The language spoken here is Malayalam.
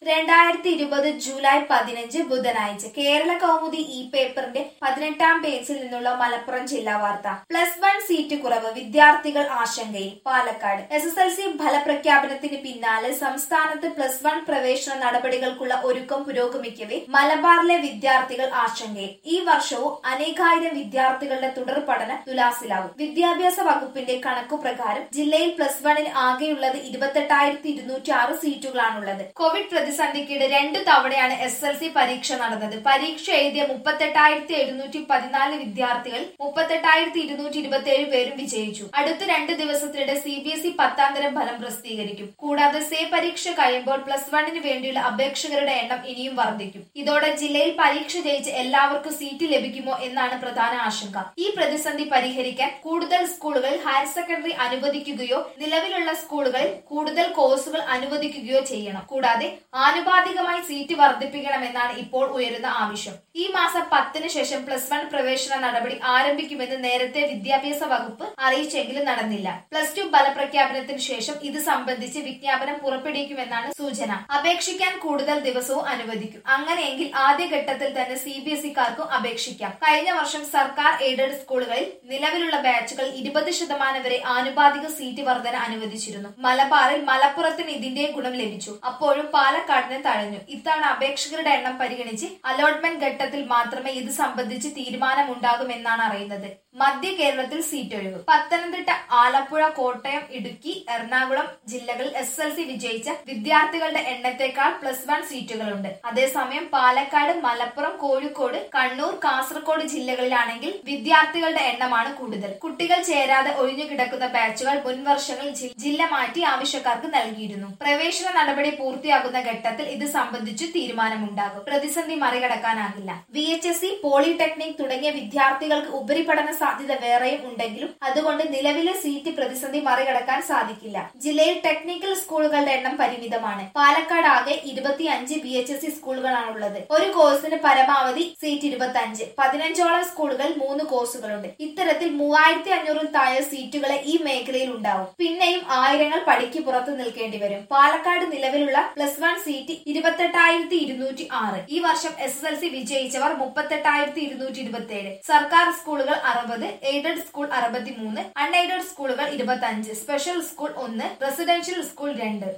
രണ്ടായിരത്തി ഇരുപത് ജൂലൈ പതിനഞ്ച് ബുധനാഴ്ച കേരള കൗമുദി ഇ പേപ്പറിന്റെ പതിനെട്ടാം പേജിൽ നിന്നുള്ള മലപ്പുറം ജില്ലാ വാർത്ത പ്ലസ് വൺ സീറ്റ് കുറവ് വിദ്യാർത്ഥികൾ ആശങ്കയിൽ Palakkad S S L C ഫലപ്രഖ്യാപനത്തിന് പിന്നാലെ സംസ്ഥാനത്ത് പ്ലസ് വൺ പ്രവേശന നടപടികൾക്കുള്ള ഒരുക്കം പുരോഗമിക്കവെ മലബാറിലെ വിദ്യാർത്ഥികൾ ആശങ്കയിൽ ഈ വർഷവും അനേകായിരം വിദ്യാർത്ഥികളുടെ തുടർ പഠനം തുലാസിലാവും വിദ്യാഭ്യാസ വകുപ്പിന്റെ കണക്കുപ്രകാരം ജില്ലയിൽ പ്ലസ് വണ്ണിന് ആകെയുള്ളത് ഇരുപത്തെട്ടായിരത്തി ഇരുന്നൂറ്റി ആറ് സീറ്റുകളാണുള്ളത് കോവിഡ് പ്രതിസന്ധിക്കിടെ രണ്ടു തവണയാണ് എസ് എൽ സി പരീക്ഷ നടന്നത് പരീക്ഷ എഴുതിയ മുപ്പത്തെട്ടായിരത്തി എഴുന്നൂറ്റി പതിനാല് വിദ്യാർത്ഥികൾ മുപ്പത്തെട്ടായിരത്തി ഇരുന്നൂറ്റി ഇരുപത്തി ഏഴ് പേരും വിജയിച്ചു അടുത്ത രണ്ട് ദിവസത്തിനിടെ സി ബി എസ് ഇ പത്താം തരം ഫലം പ്രസിദ്ധീകരിക്കും കൂടാതെ സേ പരീക്ഷ കഴിയുമ്പോൾ പ്ലസ് വണ്ണിന് വേണ്ടിയുള്ള അപേക്ഷകരുടെ എണ്ണം ഇനിയും വർദ്ധിക്കും ഇതോടെ ജില്ലയിൽ പരീക്ഷ ജയിച്ച് എല്ലാവർക്കും സീറ്റ് ലഭിക്കുമോ എന്നാണ് പ്രധാന ആശങ്ക ഈ പ്രതിസന്ധി പരിഹരിക്കാൻ കൂടുതൽ സ്കൂളുകളിൽ ഹയർ സെക്കൻഡറി അനുവദിക്കുകയോ നിലവിലുള്ള സ്കൂളുകളിൽ കൂടുതൽ കോഴ്സുകൾ അനുവദിക്കുകയോ ചെയ്യണം കൂടാതെ ആനുപാതികമായി സീറ്റ് വർദ്ധിപ്പിക്കണമെന്നാണ് ഇപ്പോൾ ഉയരുന്ന ആവശ്യം ഈ മാസം പത്തിന് ശേഷം പ്ലസ് വൺ പ്രവേശന നടപടി ആരംഭിക്കുമെന്ന് നേരത്തെ വിദ്യാഭ്യാസ വകുപ്പ് അറിയിച്ചെങ്കിലും നടന്നില്ല പ്ലസ് ടു ഫലപ്രഖ്യാപനത്തിന് ശേഷം ഇത് സംബന്ധിച്ച് വിജ്ഞാപനം പുറപ്പെടുവിക്കുമെന്നാണ് സൂചന അപേക്ഷിക്കാൻ കൂടുതൽ ദിവസവും അനുവദിക്കും അങ്ങനെയെങ്കിൽ ആദ്യഘട്ടത്തിൽ തന്നെ സി ബി എസ് ഇക്കാർക്കും അപേക്ഷിക്കാം കഴിഞ്ഞ വർഷം സർക്കാർ എയ്ഡഡ് സ്കൂളുകളിൽ നിലവിലുള്ള ബാച്ചുകൾ ഇരുപത് ശതമാനം വരെ ആനുപാതിക സീറ്റ് വർധന അനുവദിച്ചിരുന്നു മലബാറിൽ മലപ്പുറത്തിന് ഇതിന്റെ ഗുണം ലഭിച്ചു അപ്പോഴും പാലക്കാടിന് തഴഞ്ഞു ഇത്തവണ അപേക്ഷകരുടെ എണ്ണം പരിഗണിച്ച് അലോട്ട്മെന്റ് ഘട്ടത്തിൽ മാത്രമേ ഇത് സംബന്ധിച്ച് തീരുമാനമുണ്ടാകുമെന്നാണ് അറിയുന്നത് മധ്യ കേരളത്തിൽ സീറ്റ് ഒഴിവ് പത്തനംതിട്ട ആലപ്പുഴ കോട്ടയം ഇടുക്കി എറണാകുളം ജില്ലകളിൽ എസ് എൽ സി വിജയിച്ച വിദ്യാർത്ഥികളുടെ എണ്ണത്തെക്കാൾ പ്ലസ് വൺ സീറ്റുകളുണ്ട് അതേസമയം പാലക്കാട് മലപ്പുറം കോഴിക്കോട് കണ്ണൂർ കാസർഗോഡ് ജില്ലകളിലാണെങ്കിൽ വിദ്യാർത്ഥികളുടെ എണ്ണമാണ് കൂടുതൽ കുട്ടികൾ ചേരാതെ ഒഴിഞ്ഞു കിടക്കുന്ന ബാച്ചുകൾ മുൻവർഷങ്ങളിൽ ജി- ജില്ല മാറ്റി ആവശ്യക്കാർക്ക് നൽകിയിരുന്നു പ്രവേശന നടപടി പൂർത്തിയാകുന്ന ഘട്ടത്തിൽ ഇത് സംബന്ധിച്ചു തീരുമാനമുണ്ടാകും പ്രതിസന്ധി മറികടക്കാനാകില്ല V H S C polytechnic തുടങ്ങിയ വിദ്യാർത്ഥികൾക്ക് ഉപരിപഠന സാധ്യത വേറെയും ഉണ്ടെങ്കിലും അതുകൊണ്ട് നിലവിലെ സീറ്റ് പ്രതിസന്ധി മറികടക്കാൻ സാധിക്കില്ല ജില്ലയിൽ ടെക്നിക്കൽ സ്കൂളുകളുടെ എണ്ണം പരിമിതമാണ് പാലക്കാട് ആകെ ഇരുപത്തിയഞ്ച് ബി എച്ച് എസ് സി സ്കൂളുകളാണുള്ളത് ഒരു കോഴ്സിന് പരമാവധി സീറ്റ് ഇരുപത്തി അഞ്ച് പതിനഞ്ചോളം സ്കൂളുകൾ മൂന്ന് കോഴ്സുകളുണ്ട് ഇത്തരത്തിൽ മൂവായിരത്തി അഞ്ഞൂറിൽ താഴെ സീറ്റുകളെ ഈ മേഖലയിൽ ഉണ്ടാവും പിന്നെയും ആയിരങ്ങൾ പടിക്ക് പുറത്തു നിൽക്കേണ്ടി വരും പാലക്കാട് നിലവിലുള്ള പ്ലസ് വൺ സീറ്റ് ഇരുപത്തെട്ടായിരത്തി ഇരുന്നൂറ്റി ആറ് ഈ വർഷം എസ് എസ് എൽ സി വിജയിച്ചവർ മുപ്പത്തെട്ടായിരത്തി ഇരുന്നൂറ്റി ഇരുപത്തി ഏഴ് സർക്കാർ സ്കൂളുകൾ അറുപത് എയ്ഡഡ് സ്കൂൾ അറുപത്തിമൂന്ന് അൺഎയ്ഡഡ് സ്കൂളുകൾ ഇരുപത്തി അഞ്ച് സ്പെഷ്യൽ സ്കൂൾ ഒന്ന് റെസിഡൻഷ്യൽ സ്കൂൾ രണ്ട്